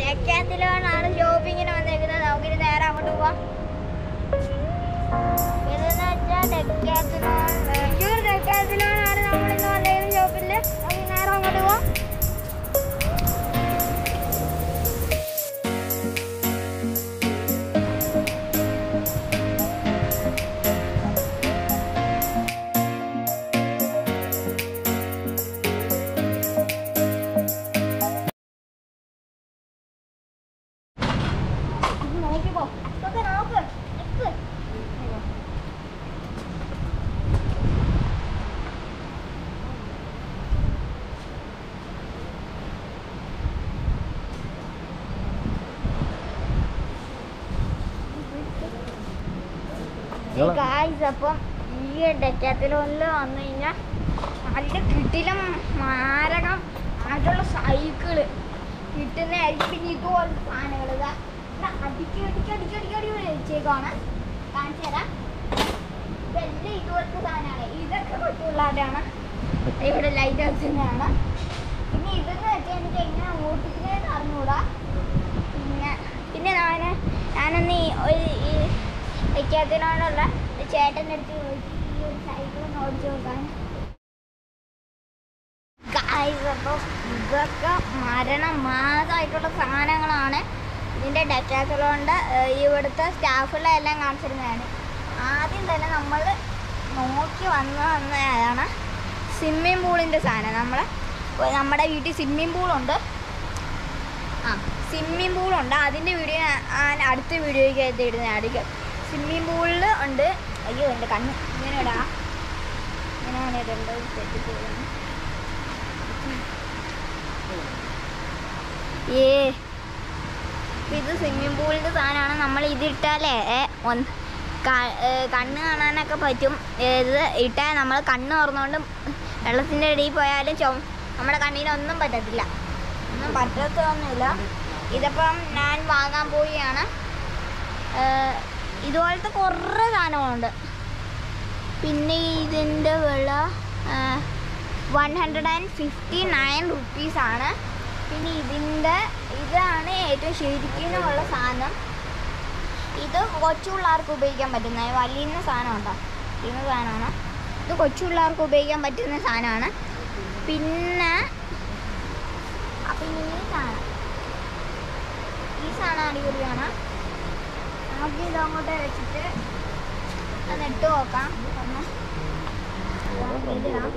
ഡെക്കാത്തിലാണ് ഷോപ്പിങ്ങിന് വന്നേക്കുന്നത് നമുക്കിനി നേരെ അങ്ങോട്ട് പോവാം ഇതെന്ന് വെച്ചാൽ ഡെക്കാത്തിലോൺ തൃശ്ശൂർ ഡെക്കാത്തിലോണാണ് നമ്മളിന്ന് വന്നേക്കുന്നത് ഷോപ്പിൽ നമുക്ക് നേരെ അങ്ങോട്ട് പോവാം നോക്കി പോ ഇതൊക്കെ നോക്ക് നിക്ക് ഗായ്സ് അപ്പം ഈ ഡെക്കാത്തിലോണിൽ വന്നു കഴിഞ്ഞാൽ നല്ല കിട്ടിലും മാരകം ആയിട്ടുള്ള സൈക്കിള് കിട്ടുന്നതായിരിക്കും പിന്നെ ഇതുപോലത്തെ സാധനങ്ങൾ ഇതാ ഇവിടെ അടിക്കി അടിക്കി അടിക്കി അടിക്കി അടി വെച്ചേക്കാണ് കാണിച്ചു തരാം ഇതെല്ലാം ഇതുപോലത്തെ സാധനമാണ് ഇതൊക്കെ കൊച്ചുപിള്ളേരാണ് ഇവിടെ ലൈറ്റ് വെച്ചിട്ടാണ് പിന്നെ ഇതെന്ന് വെച്ചാൽ എനിക്ക് എങ്ങനെ ഓട്ടിക്കുന്നത് അറിഞ്ഞൂടാ പിന്നെ പിന്നെ ഞാൻ ഞാനൊന്ന് ഈ ഒരു ഈ വയ്ക്കാത്തതിനോടുള്ള ചേട്ടൻ്റെ അടുത്ത് ചോദിച്ചു ഈ ഒരു സൈക്കിൾ ഒന്ന് ഓടിച്ചു നോക്കാൻ ഗായ്സ് അപ്പം ഇതൊക്കെ മരണം മാസമായിട്ടുള്ള സാധനങ്ങളാണ് ഇതിൻ്റെ ഡെറ്റാത്തലോണ്ട് ഇവിടുത്തെ സ്റ്റാഫുകളെല്ലാം കാണിച്ചിരുന്നതാണ് ആദ്യം തന്നെ നമ്മൾ നോക്കി വന്ന് വന്നതാണ് സ്വിമ്മിംഗ് പൂളിൻ്റെ സാധനം നമ്മളെ നമ്മുടെ വീട്ടിൽ സ്വിമ്മിംഗ് പൂളുണ്ട് ആ സ്വിമ്മിംഗ് പൂളുണ്ട് അതിൻ്റെ വീഡിയോ ഞാൻ അടുത്ത വീഡിയോയ്ക്ക് ആയിട്ട് ഇടുന്നതായിരിക്കും സ്വിമ്മിംഗ് പൂളിൽ ഉണ്ട് അയ്യോ എൻ്റെ കണ്ണ് ഇങ്ങനെ ഇടാ ഇങ്ങനെയാണ് ഇടേണ്ടത് സെറ്റ് ചെയ്യുന്നത് ഏ ഇത് സ്വിമ്മിംഗ് പൂളിൻ്റെ സാധനമാണ് നമ്മൾ ഇതിട്ടാലേ ഏ, ഒന്ന് ക- ഏ, കണ്ണ് കാണാനൊക്കെ പറ്റും ഏ, ഇത് ഇട്ടാൽ നമ്മൾ കണ്ണ് തുറന്നുകൊണ്ട് വെള്ളത്തിൻ്റെ ഇടയിൽ പോയാലും ചൊ നമ്മുടെ കണ്ണിനൊന്നും പറ്റത്തില്ല ഒന്നും പറ്റത്തൊന്നുമില്ല ഇതിപ്പം ഞാൻ വാങ്ങാൻ പോവുകയാണ് ഏ, ഇതുപോലത്തെ കുറേ സാധനങ്ങളുണ്ട് പിന്നെ ഇതിൻ്റെ വില one hundred and fifty nine റുപ്പീസാണ് പിന്നെ ഇതിൻ്റെ ഇതാണ് ഏറ്റവും ശരിക്കുമുള്ള സാധനം ഇത് കൊച്ചു പിള്ളേർക്ക് ഉപയോഗിക്കാൻ പറ്റുന്ന വലിയ സാധനം ഉണ്ടോ വലിയ സാധനമാണ് ഇത് കൊച്ചു പിള്ളേർക്ക് ഉപയോഗിക്കാൻ പറ്റുന്ന സാധനമാണ് പിന്നെ അപ്പം ഈ സാധനം ഈ സാധനം അടിപൊളിയാണ് നമുക്ക് ഇത് അങ്ങോട്ട് വെച്ചിട്ട് ഒന്ന് ഇട്ട് നോക്കാം ഒന്ന് നമുക്ക് ഇതിടാം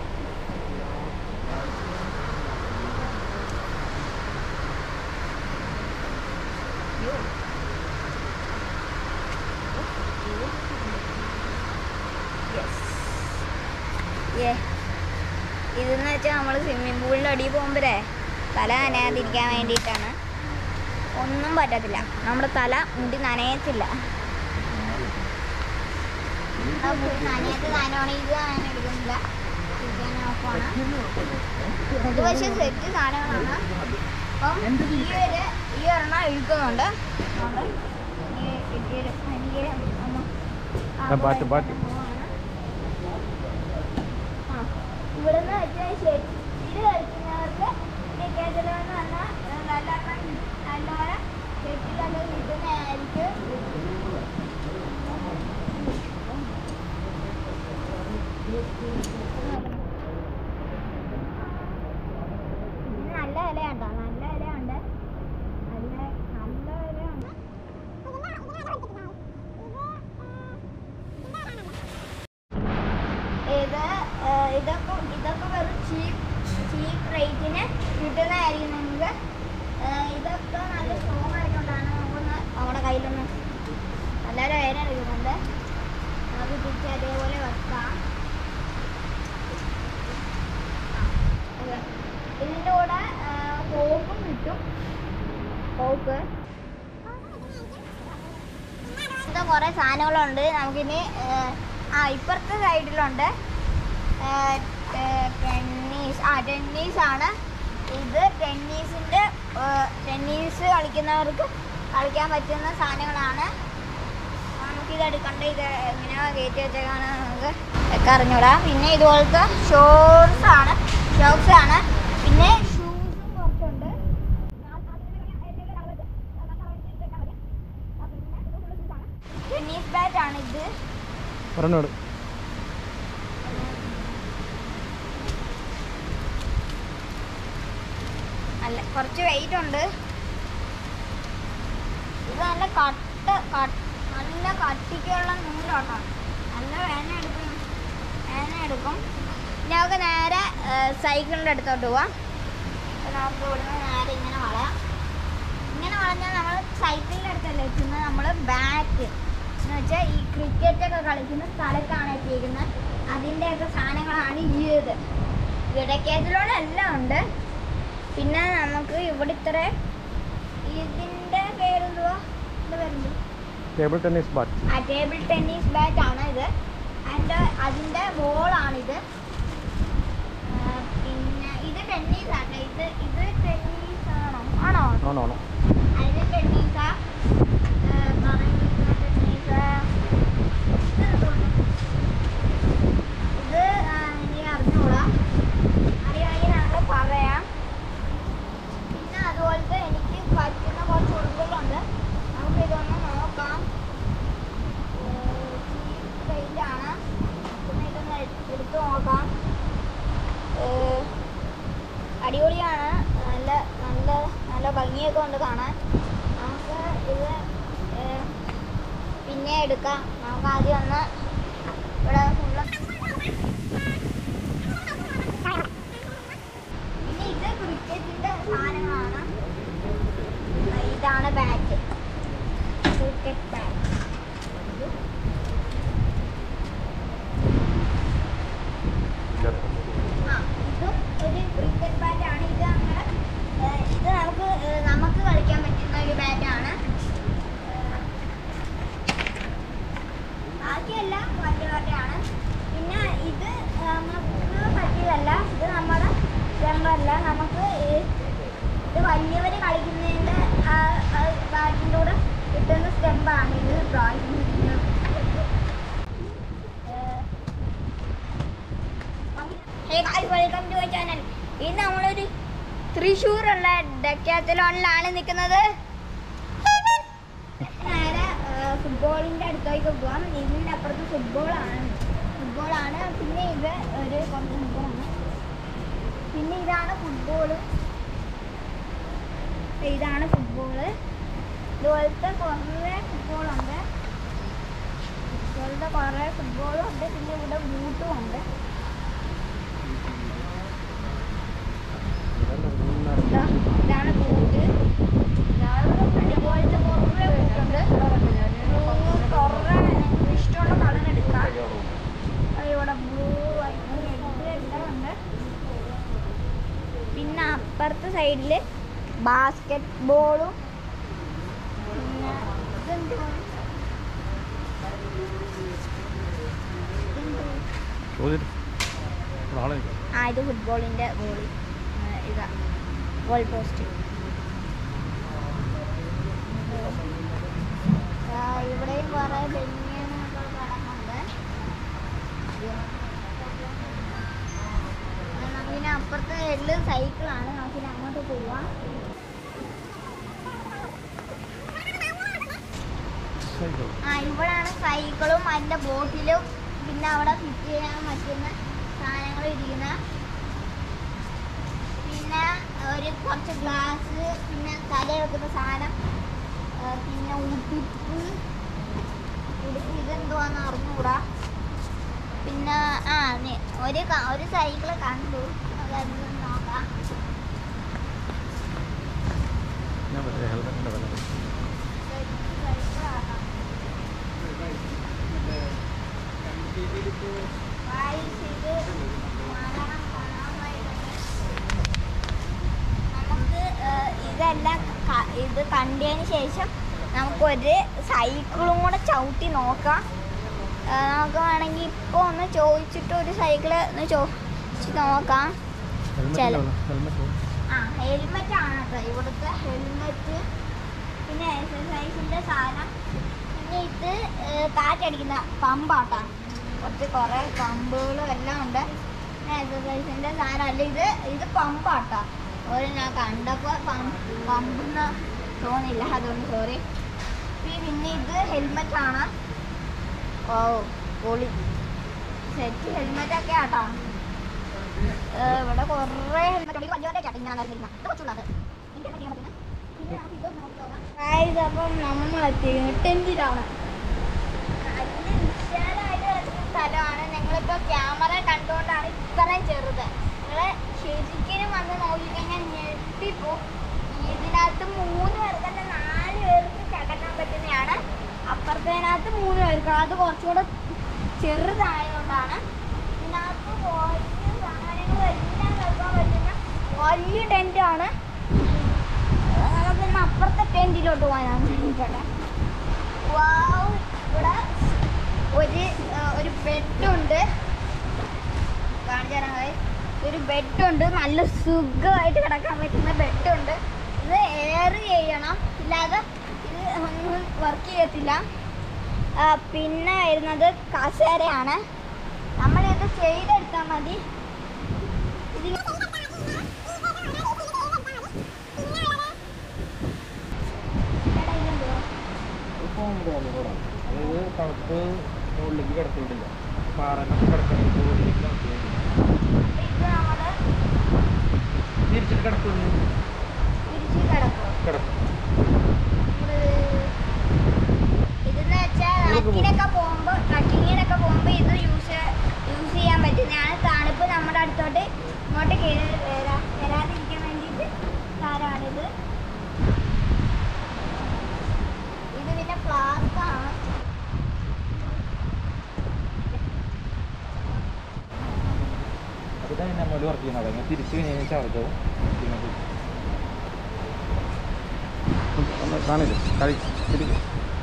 ഏ ഇതെന്ന് വെച്ചാൽ നമ്മൾ സ്വിമ്മിംഗ് പൂളിൻ്റെ അടിയിൽ പോകുമ്പോഴേ തല നനയാതിരിക്കാൻ വേണ്ടിയിട്ടാണ് ഒന്നും പറ്റത്തില്ല നമ്മുടെ തല മുടി നനയത്തില്ല ആ മുടി നനയാത്ത സാധനമാണ് ഇത് ഞാൻ എടുക്കുന്നില്ല ഇരിക്കാൻ നോക്കുവാണ് ഇത് പക്ഷേ സെറ്റ് സാധനങ്ങളാണ് അപ്പം ഈ ഒരു ഈ ഒരെണ്ണം ഇഴുക്കുന്നുണ്ട് അതുകൊണ്ട് ഈ കിട്ടിയൊരു ഭയങ്കര ഒന്ന് ആ, പാട്ട്, പാട്ട്. ആ, ഇവിടുന്ന് വെച്ചാൽ ഷെറ്റിൽ കളിക്കുന്നവർക്ക് ടിക്കറ്റിലെന്ന് പറഞ്ഞാൽ നല്ല നല്ലപോലെ ഷെറ്റിലൊക്കെ കിട്ടുന്നതായിരിക്കും ഇതിന് നല്ല വിലയുണ്ടോ നല്ല വിലയുണ്ട് നല്ല നല്ല വിലയുണ്ട് ഇത് ഏഹ്, ഇതൊക്കെ ഇതൊക്കെ വെറും ചീപ്പ് ചീപ്പ് റേറ്റിന് കിട്ടുന്നതായിരിക്കും നിങ്ങൾക്ക് ഏഹ്, ഇതൊക്കെ നല്ല സ്ട്രോങ് ആയിട്ടുണ്ടാണ് നമുക്കൊന്ന് നമ്മുടെ കയ്യിലൊന്ന് നല്ലൊരു വേദന എടുക്കുന്നുണ്ട് നമുക്ക് തിരിച്ച് അതേപോലെ വെക്കാം ആ, ഇത്. ഇതിൻ്റെ കൂടെ കോക്കും കിട്ടും കോക്ക് ഇങ്ങനത്തെ കുറേ സാധനങ്ങളുണ്ട് നമുക്കിനി ഏഹ്, ആ ഇപ്പുറത്തെ സൈഡിലുണ്ട് ഏഹ്, ഏഹ്, ടെന്നീസ് ആ ടെന്നീസ് ആണ് ഇത് ടെന്നീസിൻ്റെ ടെന്നീസ് കളിക്കുന്നവർക്ക് കളിക്കാൻ പറ്റുന്ന സാധനങ്ങളാണ് നമുക്കിത് എടുക്കണ്ട ഇത് എങ്ങനെയാ കയറ്റി വെച്ചേക്കാണ് നമുക്ക് ഒക്കെ അറിഞ്ഞൂടാ പിന്നെ ഇതുപോലത്തെ ഷോർട്സ് ആണ് ഷോക്സ് ആണ് പിന്നെ ഷൂസും കുറച്ചുണ്ട് ഒരെണ്ണോട് അല്ല കുറച്ച് വെയിറ്റ് ഉണ്ട് ഇത് നല്ല കട്ട കട്ട് നല്ല കട്ടിക്കുള്ള നൂലോട്ടാണ് നല്ല വേന എടുക്കും വേന എടുക്കും ഇനി നമുക്ക് നേരെ സൈക്കിളിൻ്റെ അടുത്തോട്ട് പോവാം അപ്പോൾ നമുക്ക് ഇവിടുന്ന് നേരെ ഇങ്ങനെ വളയാം ഇങ്ങനെ വളഞ്ഞാൽ നമ്മൾ സൈക്കിളിൻ്റെ അടുത്തല്ല എത്തുന്നത് നമ്മൾ ബാറ്റ് എന്ന് വെച്ചാൽ ഈ ക്രിക്കറ്റ് ഒക്കെ കളിക്കുന്ന സ്ഥലത്താണ് എത്തിയിരിക്കുന്നത് അതിൻ്റെയൊക്കെ സാധനങ്ങളാണ് ഈ ഇത് ഇടയ്ക്കേതിലൂടെ എല്ലാം ഉണ്ട് പിന്നെ നമുക്ക് ഇവിടെ ഇത്ര ഇതിന്റെ പേരെന്തുവാ ഇതിന്റെ പേരെന്തുവാ ടേബിൾ ടെന്നീസ് ബാറ്റ് ആ ടേബിൾ ടെന്നീസ് ബാറ്റ് ആണ് ഇത് അതിന്റെ അതിന്റെ ബോളാണിത് പിന്നെ ഇത് ടെന്നീസ് ആണ് ഇത് ഇത് ടെന്നീസ് ആണോ ആണോ ആണോ ആണോ അതിന് ടെന്നീസാ പറയുന്ന ടെന്നീസ് ഇത് ആ, എനിക്ക് അറിഞ്ഞൂടാ അറിയാമെങ്കിൽ ഞങ്ങൾ പറയാം പിന്നെ അതുപോലത്തെ എനിക്ക് പറ്റുന്ന കുറച്ച് ഉടുപ്പുകളുണ്ട് നമുക്ക് ഇതൊന്ന് നോക്കാം ആണ് പിന്നെ ഇതൊന്ന് എടു- എടുത്ത് നോക്കാം ഏഹ് അടിപൊളിയാണ് നല്ല നല്ല നല്ല ഭംഗിയൊക്കെ ഉണ്ട് കാണാൻ നമുക്ക് ഇത് ഏഹ് പിന്നെ എടുക്കാം നമുക്ക് ആദ്യം ഒന്ന് ഇവിടെ ഫുള്ള് പിന്നെ ഇത് ക്രിക്കറ്റിന്റെ സാധനങ്ങളാണ് ഇതാണ് ബാറ്റ് ക്രിക്കറ്റ് ബാറ്റ് ആ ഇതും ഒരു ക്രിക്കറ്റ് ബാറ്റാണ് ഇത് അങ്ങനെ ഏഹ്, ഇത് നമുക്ക് ഏഹ്, നമുക്ക് കളിക്കാൻ പറ്റുന്ന ഒരു ബാറ്റാണ് ബാക്കിയെല്ലാം വലിയ ബാറ്റാണ് പിന്നെ ഇത് നമുക്ക് പറ്റിയതല്ല ഇത് നമ്മുടെ സ്റ്റെമ്പല്ല നമുക്ക് ഈ- ഇത് വലിയവർ കളിക്കുന്നതിൻ്റെ ബാറ്റിൻ്റെ കൂടെ കിട്ടുന്ന സ്റ്റെമ്പാണ് ഇത് drawing hey guys welcome to my channel ഇന്ന് നമ്മളൊരു തൃശ്ശൂരുള്ള ഡെക്കാത്തലോണിലാണ് നിൽക്കുന്നത് നേരെ ഫുട്ബോളിൻ്റെ അടുത്തേക്ക് പോവാം ഇതിൻ്റെ അപ്പുറത്ത് ഫുട്ബോളാണ് ഫുട്ബോളാണ് പിന്നെ ഇത് ഒരു കുറച്ച് ഫുട്ബോളാണ് പിന്നെ ഇതാണ് ഫുട്ബോള് ഇതാണ് ഫുട്ബോള് ഇതുപോലത്തെ കുറേ ഫുട്ബോളുണ്ട് ഇതുപോലത്തെ കുറേ ഫുട്ബോളും ഉണ്ട് പിന്നെ ഇവിടെ ബൂട്ടും ഉണ്ട് ഇതാ, ഇതാണ് ബൂട്ട് ഇതുപോലത്തെ കുറേ ബൂട്ടുണ്ട് കുറേ നിങ്ങൾക്ക് ഇഷ്ടമുള്ള കളർ എടുക്കാം അത് ഇവിടെ ബ്ലൂ വൈറ്റ് റെഡ് എല്ലാം ഉണ്ട് പിന്നെ അപ്പുറത്തെ സൈഡിൽ ബാസ്കറ്റ് ബോളും പിന്നെ ഇതെന്തുവാ? ഇതെന്തുവാ? ചോദിച്ചു ആളെ ആ ഇത് ഫുട്ബോളിൻ്റെ ബോൾ ഇതാ ഗോൾ പോസ്റ്റ് ഇവിടെയും കുറേ ബെന്യാനൊക്കെ കിടക്കുന്നുണ്ട് നമുക്കിനി അപ്പുറത്തെ സൈഡിൽ സൈക്കിളാണ് നമുക്കിനി അങ്ങോട്ട് പോവാം ആ ഇവിടാണ് സൈക്കിളും അതിൻ്റെ ബോട്ടിലും പിന്നെ അവിടെ ഫിറ്റ് ചെയ്യാൻ പറ്റുന്ന സാധനങ്ങൾ ഇരിക്കുന്ന പിന്നെ ഒരു കുറച്ച് ഗ്ലാസ് പിന്നെ തല വെക്കുന്ന സാധനം ആ, പിന്നെ ഉടുപ്പ് ഉടുപ്പ് ഇതെന്തുവാന്ന് അറിഞ്ഞുകൂടാ പിന്നെ ആ നി- ഒരു ക- ഒരു സൈക്കിള് കണ്ടു അതെന്തെന്ന് നോക്കാം ഞാൻ പറയാം ഹെൽമെറ്റിൻ്റെ വില സൈക്കിളാക്കാം Guys, ഇത് മലയാളം കാണാമായിട്ടുണ്ട്. നമുക്ക് ഏഹ്, ഇതെല്ലാം ക- ഇത് കണ്ടതിന് ശേഷം നമുക്കൊരു സൈക്കിളും കൂടെ ചവിട്ടി നോക്കാം ഏഹ്, നമുക്ക് വേണമെങ്കിൽ ഇപ്പോൾ ഒന്ന് ചോദിച്ചിട്ട് ഒരു സൈക്കിള് ഒന്ന് ചോദിച്ച് നോക്കാം ഹെൽമെറ്റിൻ്റെ വില ഹെൽമെറ്റ് ആ ഹെൽമെറ്റ് ആണ് കേട്ടോ ഇവിടുത്തെ ഹെൽമെറ്റ് പിന്നെ എക്സസൈസിൻ്റെ സാധനം പിന്നെ ഇത് ഏഹ്, കാറ്റടിക്കുന്ന പമ്പാട്ടാ കുറച്ച് കുറേ പമ്പുകളും എല്ലാം ഉണ്ട് പിന്നെ എക്സസൈസിൻ്റെ സാധനം അല്ല ഇത് ഇത് പമ്പാട്ടാ ഒരു ഞാൻ കണ്ടപ്പോൾ പമ്പെന്ന് തോന്നില്ല അതുകൊണ്ട് സോറി പിന്നെ ഇത് ഹെൽമെറ്റ് ആണ് ഓ പൊളി സെറ്റ് ഹെൽമെറ്റ് ഒക്കെ ആട്ടോ ഏ, ഇവിടെ കുറേ ഹെൽമെറ്റ് ഉണ്ട് വലിയ ആട്ടോ ഇങ്ങനെ നടന്നിരുന്ന ഇത് കൊച്ചുള്ളത് എനിക്ക് എന്താ ചെയ്യാൻ പറ്റുന്നത് പിന്നെ നമുക്ക് ഇതൊന്ന് നോക്കി നോക്കാം. Guys, അപ്പം നമ്മളെത്തി ടെന്റിലാണ് നല്ല വിശാലമായിട്ട് കിടക്കുന്ന സ്ഥലമാണ് ഞങ്ങളിപ്പോ ക്യാമറ കണ്ടുകൊണ്ടാണ് ഇത്രയും ചെറുത് നിങ്ങള് ശരിക്കും വന്ന് നോക്കിക്കഴിഞ്ഞാൽ ഞെട്ടിപ്പോ ഇതിനകത്ത് മൂന്ന് പേർക്കല്ല നാല് പേർക്ക് കിടക്കാൻ പറ്റുന്നതാണ് അപ്പുറത്തേനകത്ത് മൂന്ന് പേർക്ക് അത് കുറച്ചുകൂടെ ചെറുതായതുകൊണ്ടാണ് ഇതിനകത്ത് വലിയ സാധനങ്ങളും എല്ലാം വെക്കാൻ പറ്റുന്ന വലിയ ടെന്റാണ് നമുക്ക് ഇന്ന് അപ്പുറത്തെ ടെന്റിലോട്ട് പോകാനാണ് ഇവിടെ വാവ്, ഇവിടെ ഒരു ആ, ഒരു ബെഡുണ്ട് കാണിച്ചു തരാം guys. ഒരു ബെഡുണ്ട് നല്ല സുഖമായിട്ട് കിടക്കാൻ പറ്റുന്ന ബെഡുണ്ട് ഇത് എയർ ചെയ്യണം ഇല്ലാതെ ഇത് ഒന്നും വർക്ക് ചെയ്യത്തില്ല ആ, പിന്നെ വരുന്നത് കസേരയാണ് നമ്മളിത് ചെയ്തെടുത്താൽ മതി ഇത് എടാ, ഇതെന്തുവാ? ഫോം തോന്നുന്നു അതായത് തണുപ്പ് മുകളിലേക്ക് കിടത്തിയിട്ടില്ല പാറനൊക്കെ കിടക്കുന്നത് മുകളിലേക്ക് കിടത്തിയിട്ടില്ല ഇത് നമ്മള് തിരിച്ചിട്ട് കിടക്കുന്നു തിരിച്ച് കിടക്കും കിടക്കും ഇതെന്ന് വെച്ചാൽ ട്രക്കിനൊക്കെ പോകുമ്പോൾ ട്രക്കിങ്ങിനൊക്കെ പോകുമ്പോൾ ഇത് യൂസ് യൂസ് ചെയ്യാൻ പറ്റുന്നതാണ് തണുപ്പ് നമ്മുടെ അടുത്തോട്ട് ഇങ്ങോട്ട് കയറി വരാ വരാതിരിക്കാൻ വേണ്ടിയിട്ട് സാധനമാണിത് ഇത് പിന്നെ ഫ്ലാസ്ക് ആണ് അതിലാണ് നമ്മൾ വർക്ക് ചെയ്യുന്നത് അങ്ങനെ തിരിച്ച് കഴിഞ്ഞാൽ ചാർജ് ആവും കാണില്ല കളി തിരിച്ച്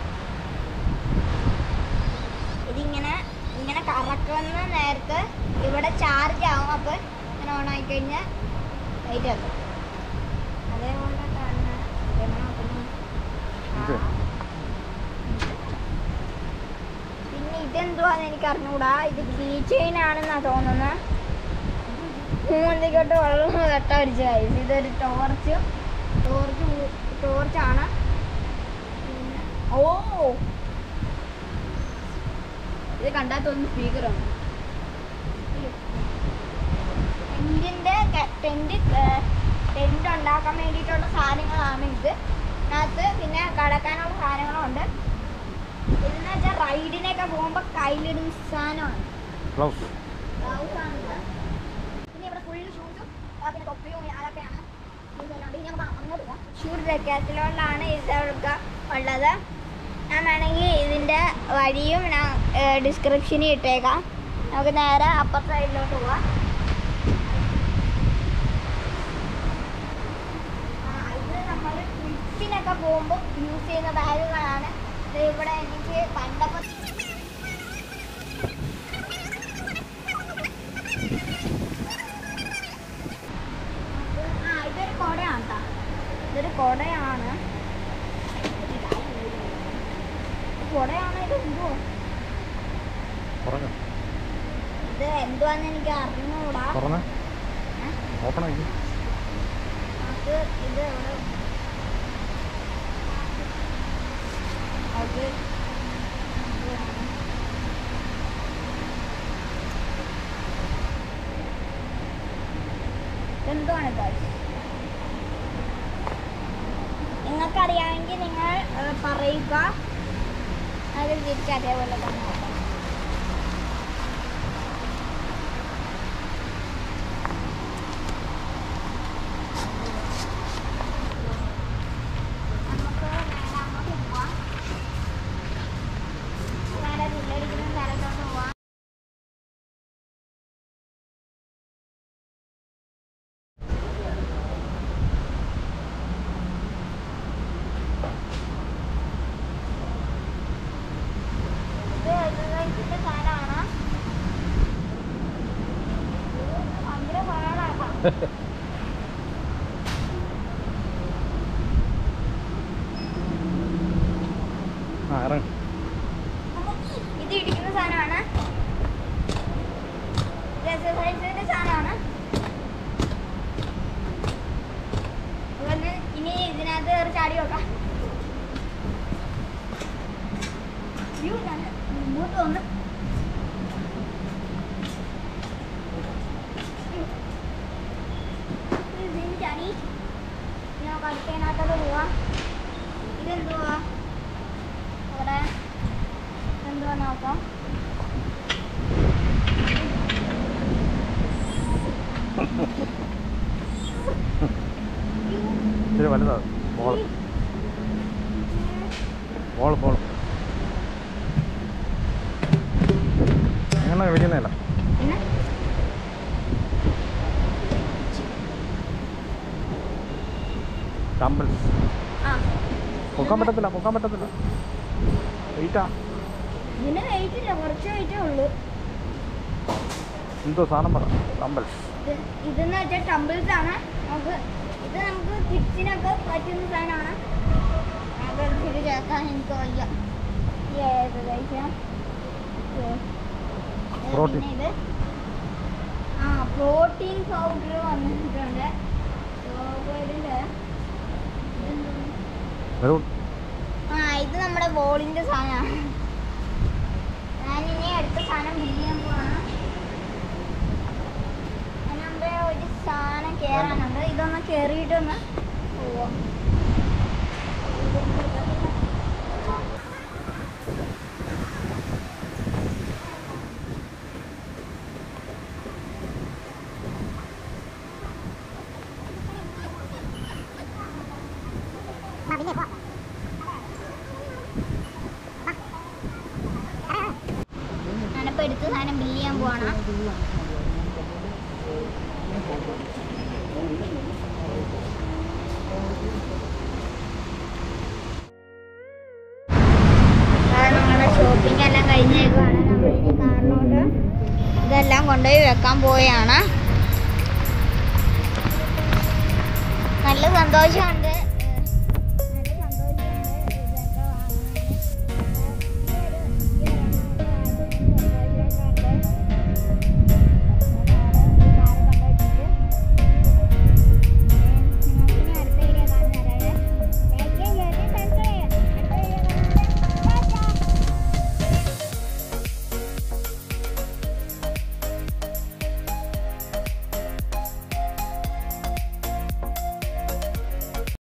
ഇതിങ്ങനെ ഇങ്ങനെ കറക്കുന്ന നേരത്ത് ഇവിടെ ചാർജ് ആവും അപ്പോൾ ഇങ്ങനെ ഓൺ ആയി കഴിഞ്ഞാൽ ലൈറ്റ് കത്തും അതേപോലെ തന്നെ ഇതെങ്ങനെ നോക്കുന്നു? ആ. ഇത്. പിന്നെ ഇതെന്തുവാന്ന് എനിക്ക് അറിഞ്ഞൂടാ ഇത് കീ ചെയിൻ ആണെന്നാ തോന്നുന്നത് മൂന്നിക്കോട്ട് വെള്ളം കെട്ട അടിച്ച കാര്യം ഇതൊരു ടോർച്ച് ടോർച്ച് ടോർച്ചാണ് പിന്നെ ഓ ഇത് കണ്ടാൽ തോന്നുന്നു സ്പീക്കറാണ് ടെൻറ്റിൻ്റെ ടെൻറ്റ് ടെൻറ്റ് ഉണ്ടാക്കാൻ വേണ്ടിയിട്ടുള്ള സാധനങ്ങളാണ് ഇത് ഇതിനകത്ത് പിന്നെ കടക്കാനുള്ള സാധനങ്ങളുണ്ട് ഇതെന്ന് വെച്ചാൽ റൈഡിനൊക്കെ പോകുമ്പോൾ കയ്യിലിടുന്ന സാധനമാണ് ഗ്ലൗസ് ഗ്ലൗസ് ആണ് ഇത് പിന്നെ ഇവിടെ ഫുൾ ഷൂസും പിന്നെ തൊപ്പിയും അതൊക്കെയാണ് ഇതെല്ലാം ഇനി നമുക്ക് അങ്ങോട്ട് പോകാം ഷൂട്ട് ഡെക്കാത്തിലോട്ടാണ് ഇതൊക്കെ ഉള്ളത് ഞാൻ വേണമെങ്കിൽ ഇതിൻ്റെ വഴിയും ഞാൻ ഡിസ്ക്രിപ്ഷനിൽ ഇട്ടേക്കാം നമുക്ക് നേരെ അപ്പുറത്തെ സൈഡിലോട്ട് പോവാം ആ, ഇത് നമ്മൾ ട്രിപ്പിനൊക്കെ പോകുമ്പോൾ യൂസ് ചെയ്യുന്ന ബാഗുകളാണ് ഇത് ഇവിടെ എനിക്ക് പണ്ടൊക്കെ ആ ഇതൊരു കുടയാണ് കേട്ടോ ഇതൊരു കുടയാണ് കുടയാണ് ഇത് എന്തുവാ തുറന്നു ഇത് എന്തുവാന്ന് എനിക്ക് അറിഞ്ഞൂടാ തുറന്ന് ഓപ്പൺ ആക്കി അത് ഇത് ഇവിടെ അത് എന്തുവാണ് guys? നിങ്ങൾക്കറിയാമെങ്കിൽ നിങ്ങൾ ഏ, പറയുക അത് തിരിച്ച് അതേപോലെ തന്നെ ആക്കാം. നമുക്ക് നേരെ അങ്ങോട്ട് പോവാം നേരെ ജില്ലടിക്കുന്ന സ്ഥലത്തോട്ട് പോവാം ഇത് എക്സസൈസിന്റെ സാധനമാണ് ഭയങ്കര പാടാട്ടോ ആ ഇറങ്ങി ഇത് ഇടിക്കുന്ന സാധനമാണ് ഇത് എക്സസൈസിന്റെ സാധനമാണ് അതുപോലെ ഇനി ഇതിനകത്ത് കയറി ചാടി നോക്കാം അയ്യോ, ഞാൻ മുമ്പോട്ട് വന്ന് നോക്കാം അടുത്തതിനകത്തോട്ട് പോവാം ഇതെന്തുവാ അവിടെ എന്തുവാ നോക്കാം ഇച്ചിരി വലുതാ ബോൾ ബോൾ ബോൾ എങ്ങനെ വിളിക്കുന്നില്ല പിന്നെ ഡംബിൾസ് ആ പൊക്കാൻ പറ്റത്തില്ല പൊക്കാൻ പറ്റത്തില്ല വെയിറ്റാ ഇതിന് വെയിറ്റ് ഇല്ല കുറച്ച് വെയിറ്റേ ഉള്ളൂ എന്തോ സാധനം പറ ഡംബിൾസ് ഇത് ഇതെന്ന് വെച്ചാൽ ടംബിൾസ് ആണ് നമുക്ക് ഇത് നമുക്ക് കിഡ്സിനൊക്കെ പറ്റുന്ന സാധനമാണ് നമുക്ക് എടുത്തിട്ട് ചേർക്കാൻ എനിക്ക് വയ്യ ഈ ഏകദേശം ഇത് Protein. പിന്നെ ഇത് ആ പ്രോട്ടീൻ പൗഡർ വന്നിട്ടുണ്ട് ചോക്ലേറ്റിൻ്റെ ഒരു ആ ഇത് നമ്മുടെ ബോളിന്റെ സാധനമാണ് ഞാനിനി അടുത്ത സാധനം ബില്ല് ചെയ്യാൻ പോവാണ് അതിന് മുമ്പേ ഒരു സാധനം കയറാനുണ്ട് ഇതൊന്ന് കയറിയിട്ടൊന്ന് പോവാം ഞാനിപ്പോൾ എടുത്ത സാധനം ബില്ല് ചെയ്യാൻ പോവാണ് നമ്മുടെ ഷോപ്പിംഗ് എല്ലാം കഴിഞ്ഞേക്കുവാണ് നമ്മളിനി കാറിനോട്ട് ഇതെല്ലാം കൊണ്ടുപോയി വെക്കാൻ പോവുകയാണ് നല്ല സന്തോഷമുണ്ട്